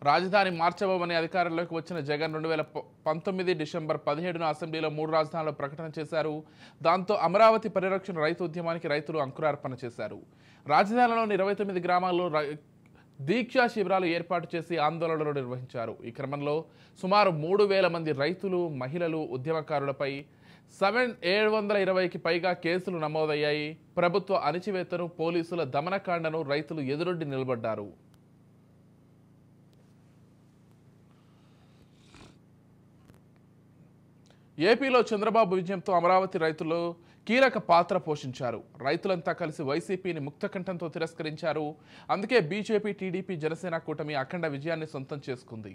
రాజధాని మార్చబోమని అధికారంలోకి వచ్చిన జగన్ రెండు వేల ప- పంతొమ్మిది డిసెంబర్ పదిహేడున అసెంబ్లీలో మూడు రాజధానుల ప్రకటన చేశారు దాంతో అమరావతి పరిరక్షణ రైతు ఉద్యమానికి రైతులు అంకురార్పణ చేశారు రాజధానిలోని ఇరవై తొమ్మిది గ్రామాల్లో రై- దీక్షా శిబిరాలు ఏర్పాటు చేసి ఆందోళనలు నిర్వహించారు ఈ క్రమంలో సుమారు మూడు వేల మంది రైతులు మహిళలు ఉద్యమకారులపై సెవెన్ ఏడు వందల ఇరవైకి పైగా కేసులు నమోదయ్యాయి ప్రభుత్వ అణిచివేతను పోలీసుల దమనకాండను రైతులు ఎదురొడ్డి నిలబడ్డారు ఏపీలో చంద్రబాబు విజయంతో అమరావతి రైతులు కీలక పాత్ర పోషించారు రైతులంతా కలిసి వైసీపీని ముక్తకంఠంతో తిరస్కరించారు అందుకే బీజేపీ టీడీపీ జనసేన కూటమి అఖండ విజయాన్ని సొంతం చేసుకుంది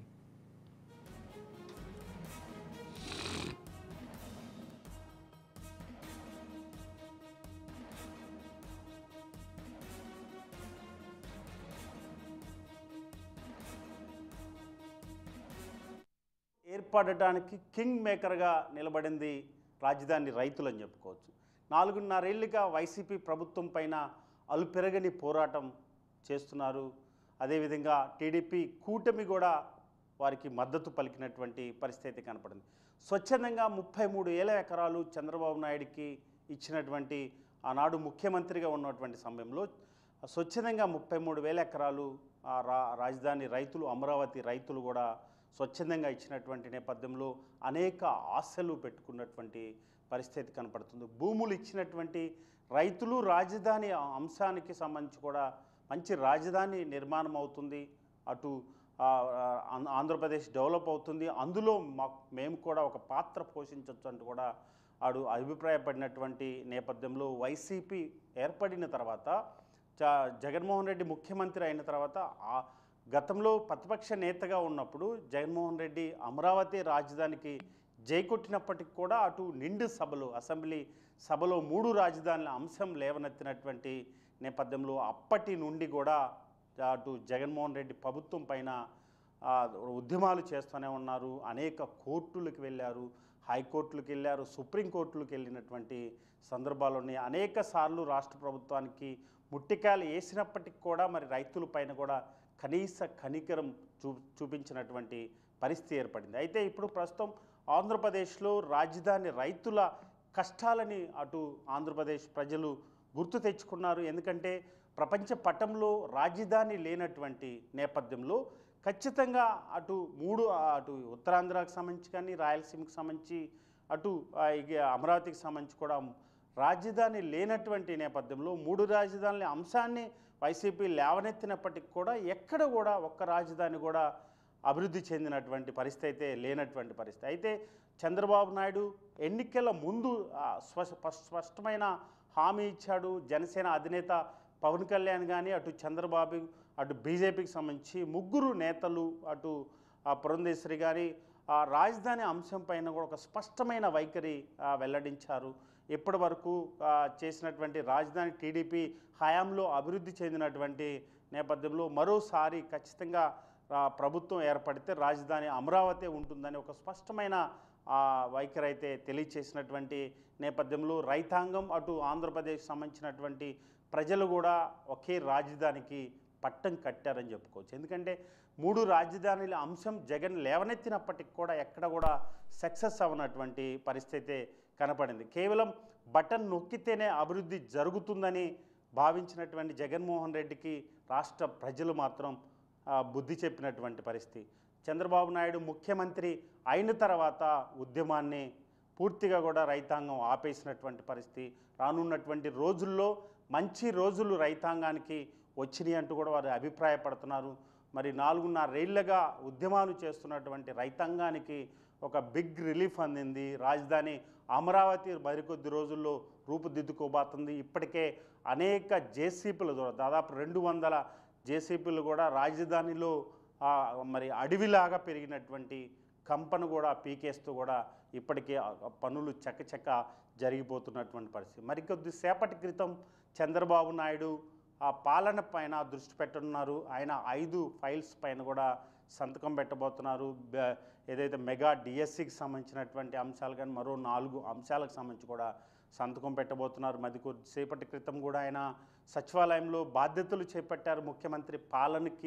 ఏర్పడటానికి కింగ్ మేకర్గా నిలబడింది రాజధాని రైతులు అని చెప్పుకోవచ్చు నాలుగున్నరేళ్లుగా వైసీపీ ప్రభుత్వం పైన అలుపెరగని పోరాటం చేస్తున్నారు అదేవిధంగా టీడీపీ కూటమి కూడా వారికి మద్దతు పలికినటువంటి పరిస్థితి కనపడింది స్వచ్ఛందంగా ముప్పై మూడు వేల ఎకరాలు చంద్రబాబు నాయుడికి ఇచ్చినటువంటి ఆనాడు ముఖ్యమంత్రిగా ఉన్నటువంటి సమయంలో స్వచ్ఛందంగా ముప్పై మూడు వేల ఎకరాలు ఆ రా రాజధాని రైతులు అమరావతి రైతులు కూడా స్వచ్ఛందంగా ఇచ్చినటువంటి నేపథ్యంలో అనేక ఆశలు పెట్టుకున్నటువంటి పరిస్థితి కనపడుతుంది భూములు ఇచ్చినటువంటి రైతులు రాజధాని అంశానికి సంబంధించి కూడా మంచి రాజధాని నిర్మాణం అవుతుంది అటు ఆ, ఆ, ఆంధ్రప్రదేశ్ డెవలప్ అవుతుంది అందులో మా మేము కూడా ఒక పాత్ర పోషించవచ్చు అంటూ కూడా ఆడు అభిప్రాయపడినటువంటి నేపథ్యంలో వైసీపీ ఏర్పడిన తర్వాత జ- జగన్మోహన్ రెడ్డి ముఖ్యమంత్రి అయిన తర్వాత ఆ గతంలో ప్రతిపక్ష నేతగా ఉన్నప్పుడు జగన్మోహన్ రెడ్డి అమరావతి రాజధానికి జై కొట్టినప్పటికి కూడా అటు నిండు సభలు అసెంబ్లీ సభలో మూడు రాజధానుల అంశం లేవనెత్తినటువంటి నేపథ్యంలో అప్పటి నుండి కూడా అటు జగన్మోహన్ రెడ్డి ప్రభుత్వం పైన ఆ, ఉద్యమాలు చేస్తూనే ఉన్నారు అనేక కోర్టులకు వెళ్ళారు హైకోర్టులకు వెళ్ళారు సుప్రీంకోర్టులకు వెళ్ళినటువంటి సందర్భాలు ఉన్నాయి అనేక సార్లు రాష్ట్ర ప్రభుత్వానికి ముట్టికాయలు వేసినప్పటికి కూడా మరి రైతుల పైన కూడా కనీస కనికరం చూ చూపించినటువంటి పరిస్థితి ఏర్పడింది అయితే ఇప్పుడు ప్రస్తుతం ఆంధ్రప్రదేశ్లో రాజధాని రైతుల కష్టాలని అటు ఆంధ్రప్రదేశ్ ప్రజలు గుర్తు తెచ్చుకున్నారు ఎందుకంటే ప్రపంచ పటంలో రాజధాని లేనటువంటి నేపథ్యంలో ఖచ్చితంగా అటు మూడు ఆ, అటు ఉత్తరాంధ్రకు సంబంధించి కానీ రాయలసీమకు సంబంధించి అటు ఆ, ఇక అమరావతికి సంబంధించి కూడా రాజధాని లేనటువంటి నేపథ్యంలో మూడు రాజధానుల అంశాన్ని వైసీపీ లేవనెత్తినప్పటికి కూడా ఎక్కడ కూడా ఒక్క రాజధాని కూడా అభివృద్ధి చెందినటువంటి పరిస్థితి అయితే లేనటువంటి పరిస్థితి అయితే చంద్రబాబు నాయుడు ఎన్నికల ముందు ఆ, స్వ స్ప- స్పష్టమైన హామీ ఇచ్చాడు జనసేన అధినేత పవన్ కళ్యాణ్ కానీ అటు చంద్రబాబు అటు బీజేపీకి సంబంధించి ముగ్గురు నేతలు అటు ఆ, పురంధేశ్వరి గారి ఆ రాజధాని అంశం పైన కూడా ఒక స్పష్టమైన వైఖరి ఆ, వెల్లడించారు ఇప్పటి వరకు ఆ, చేసినటువంటి రాజధాని టీడీపీ హయాంలో అభివృద్ధి చెందినటువంటి నేపథ్యంలో మరోసారి ఖచ్చితంగా ఆ, ప్రభుత్వం ఏర్పడితే రాజధాని అమరావతి ఉంటుందని ఒక స్పష్టమైన ఆ, వైఖరి అయితే తెలియచేసినటువంటి నేపథ్యంలో రైతాంగం అటు ఆంధ్రప్రదేశ్ సంబంధించినటువంటి ప్రజలు కూడా ఒకే రాజధానికి పట్టం కట్టారని చెప్పుకోవచ్చు ఎందుకంటే మూడు రాజధానుల అంశం జగన్ లేవనెత్తినప్పటికి కూడా ఎక్కడ కూడా సక్సెస్ అవ్వనటువంటి పరిస్థితి కనపడింది కేవలం బటన్ నొక్కితేనే అభివృద్ధి జరుగుతుందని భావించినటువంటి జగన్మోహన్ రెడ్డికి రాష్ట్ర ప్రజలు మాత్రం ఆ, బుద్ధి చెప్పినటువంటి పరిస్థితి చంద్రబాబు నాయుడు ముఖ్యమంత్రి అయిన తర్వాత ఉద్యమాన్ని పూర్తిగా కూడా రైతాంగం ఆపేసినటువంటి పరిస్థితి రానున్నటువంటి రోజుల్లో మంచి రోజులు రైతాంగానికి వచ్చినాయి అంటూ కూడా వారు అభిప్రాయపడుతున్నారు మరి నాలుగున్నరేళ్లుగా ఉద్యమాలు చేస్తున్నటువంటి రైతాంగానికి ఒక బిగ్ రిలీఫ్ అందింది రాజధాని అమరావతి మరికొద్ది రోజుల్లో రూపుదిద్దుకోబోతుంది ఇప్పటికే అనేక జేసీపీలు దాదాపు రెండు వందల జేసీపీలు కూడా రాజధానిలో ఆ, మరి అడవిలాగా పెరిగినటువంటి కంపను కూడా పీకేస్తూ కూడా ఇప్పటికే ఆ పనులు చకచక జరిగిపోతున్నటువంటి పరిస్థితి మరికొద్ది సేపటి క్రితం చంద్రబాబు నాయుడు ఆ పాలన పైన దృష్టి పెట్టనున్నారు ఆయన ఐదు ఫైల్స్ పైన కూడా సంతకం పెట్టబోతున్నారు బ- ఏదైతే మెగా డిఎస్సికి సంబంధించినటువంటి అంశాలు కానీ మరో నాలుగు అంశాలకు సంబంధించి కూడా సంతకం పెట్టబోతున్నారు మరి కొద్దిసేపటి క్రితం కూడా ఆయన సచివాలయంలో బాధ్యతలు చేపట్టారు ముఖ్యమంత్రి పాలనకి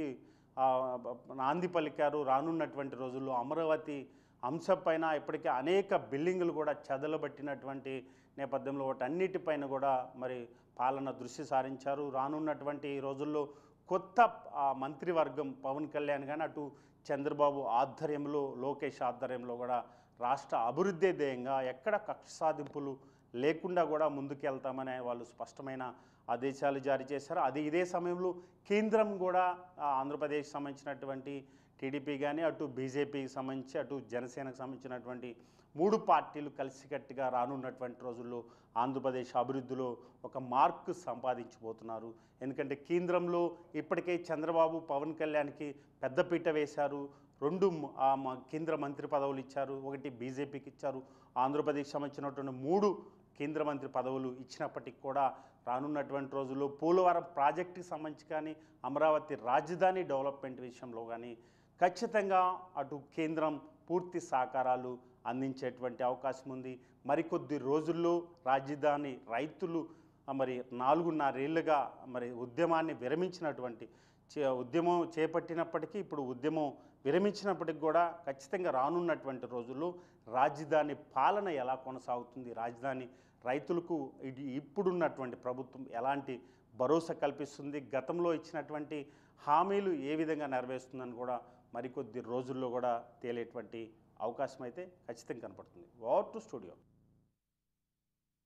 ఆ, నాంది పలికారు రానున్నటువంటి రోజుల్లో అమరావతి అంశంపైన ఇప్పటికే అనేక బిల్డింగులు కూడా చెదలబట్టినటువంటి నేపథ్యంలో వాటన్నిటిపైన కూడా మరి పాలన దృష్టి సారించారు రానున్నటువంటి రోజుల్లో కొత్త ఆ, మంత్రివర్గం పవన్ కళ్యాణ్ కానీ అటు చంద్రబాబు ఆధ్వర్యంలో లోకేష్ ఆధ్వర్యంలో కూడా రాష్ట్ర అభివృద్ధి ధ్యేయంగా ఎక్కడ కక్ష సాధింపులు లేకుండా కూడా ముందుకెళ్తామని వాళ్ళు స్పష్టమైన ఆదేశాలు జారీ చేశారు అది ఇదే సమయంలో కేంద్రం కూడా ఆ, ఆంధ్రప్రదేశ్ సంబంధించినటువంటి టీడీపీ కానీ అటు బీజేపీకి సంబంధించి అటు జనసేనకు సంబంధించినటువంటి మూడు పార్టీలు కలిసికట్టుగా రానున్నటువంటి రోజుల్లో ఆంధ్రప్రదేశ్ అభివృద్ధిలో ఒక మార్క్ సంపాదించబోతున్నారు ఎందుకంటే కేంద్రంలో ఇప్పటికే చంద్రబాబు పవన్ కళ్యాణ్కి పెద్దపీట వేశారు రెండు మ- ఆ మ- కేంద్ర మంత్రి పదవులు ఇచ్చారు ఒకటి బీజేపీకి ఇచ్చారు ఆంధ్రప్రదేశ్ సంబంధించినటువంటి మూడు కేంద్ర మంత్రి పదవులు ఇచ్చినప్పటికీ కూడా రానున్నటువంటి రోజుల్లో పోలవరం ప్రాజెక్టుకి సంబంధించి కానీ అమరావతి రాజధాని డెవలప్మెంట్ విషయంలో కానీ ఖచ్చితంగా అటు కేంద్రం పూర్తి సహకారాలు అందించేటువంటి అవకాశం ఉంది మరికొద్ది రోజుల్లో రాజధాని రైతులు ఆ, మరి నాలుగున్నరేళ్లుగా మరి ఉద్యమాన్ని విరమించినటువంటి చే- ఉద్యమం చేపట్టినప్పటికీ ఇప్పుడు ఉద్యమం విరమించినప్పటికి కూడా ఖచ్చితంగా రానున్నటువంటి రోజుల్లో రాజధాని పాలన ఎలా కొనసాగుతుంది రాజధాని రైతులకు ఇది ఇప్పుడున్నటువంటి ప్రభుత్వం ఎలాంటి భరోసా కల్పిస్తుంది గతంలో ఇచ్చినటువంటి హామీలు ఏ విధంగా నెరవేరుస్తుందని కూడా మరికొద్ది రోజుల్లో కూడా తేలేటువంటి అవకాశం అయితే ఖచ్చితంగా కనపడుతుంది ఓవర్ టు స్టూడియో